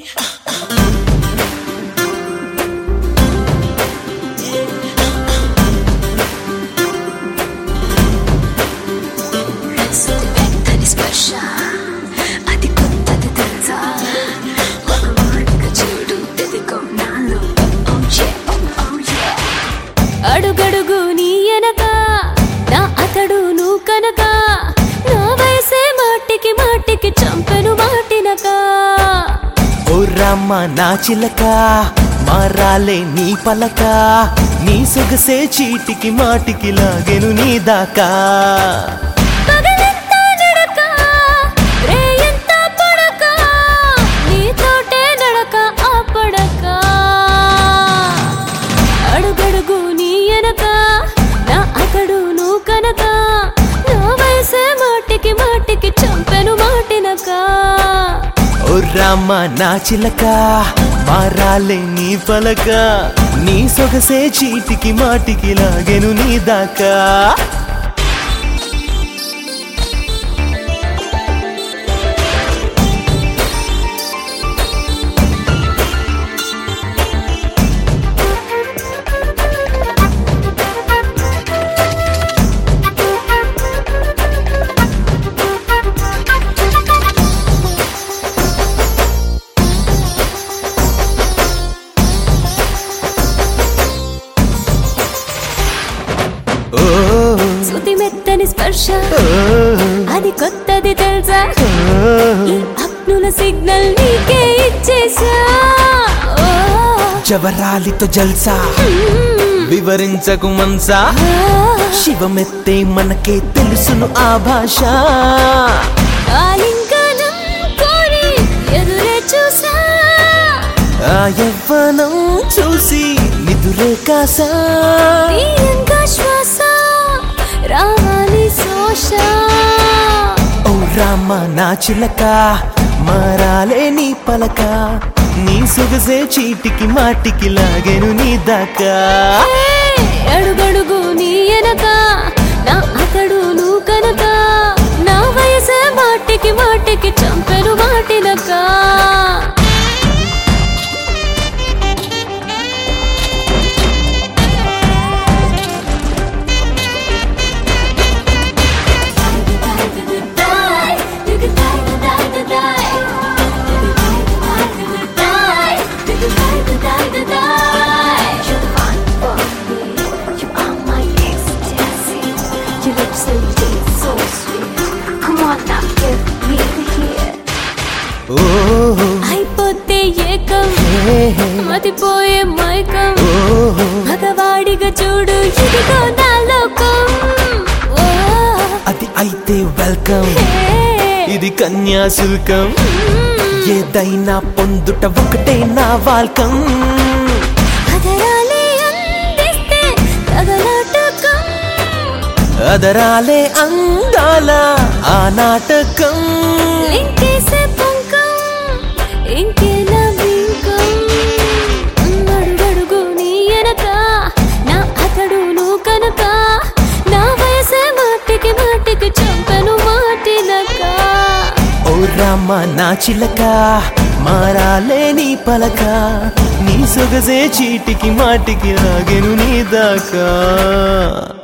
సుతిమెత్తని స్పర్శ అది కొత్తది తెలుసా ఒక మాటగా చూడు ఇదిగో నాలో Oh yeah, oh, oh yeah. అడుగడుగు నీ ఎనక నా అతడు నువ్వు కనుక నా వయసే మాటికి మాటికి చంపెను మాటినక ఓ రామ్మ నా చిలక మారాలే నీ పలక నీ సొగసే చీటికి మాటికి లాగెను నీ దాకా పగలంతా నడక రేయంతా పడక నీతోటే నడక ఆ పడక అడుగడుగు నీ ఎనక నా అతడు నువ్వు కనుక నా వయసే మాటికి మాటికి చంపెను మాటినక ఓ రామ్మ నా చిలక మారాలే నీ పలక నీ సొగసే చీటికి మాటికి లాగెను నీ దాకా ఓ శృతి మెత్తని స్పర్శ ఓ, అది కొత్తది తెలుసా ఓ. ఈ అగ్నుల సిగ్నల్ నీకే ఇచ్చేసా ఓ, జవరాలితో జల్సా మ్మ్. వివరించకు మనసా ఆ, శివమెత్తే మనకే తెలుసును ఆ భాష ఆలింగనం కోరి ఎదురే చూసా ఆ యవ్వనం చూసి నిదురే కాసా తీయంగా శ్వాస రావాలి శోష ఓ రామ నా చిలక మారాలే నీ పలక నీ సొగసే చీటికి మాటికి లాగెను నీ దాకా ఏ, అడుగడుగు నీ ఎనక నా అతడు నువ్వు కనుక నా వయసే మాటికి మాటికి చంపెను మాటినక You're the one for me. You are my ecstasy. Your lips so deep, so sweet. Come on now, give me the hit. ఓ అయిపోతే ఏకం హే, హే, మతిపోయే మైకం ఓ మగవాడిగా చూడు ఇదిగో నా లోకం ఓ, అది అయితే వెల్కమ్ హే, ఇది కన్యాశుల్కం ఏదైనా పొందుట ఒకటే నా వాల్కం అదరాలే అందిస్తే తగలాటకం అదరాలే అందాల ఆ నాటకం లింకేసే పొంకం ఇంకేనా బింకం అడుగడుగు నీ ఎనక నా అతడు నువ్వు కనుక నా వయసే మాటికి మాటికి చంపను మాటినక ఓ రామ నా చిలక మారాలే నీ పలక నీ సొగసే చీటికి మాటికి లాగెను నీ దాకా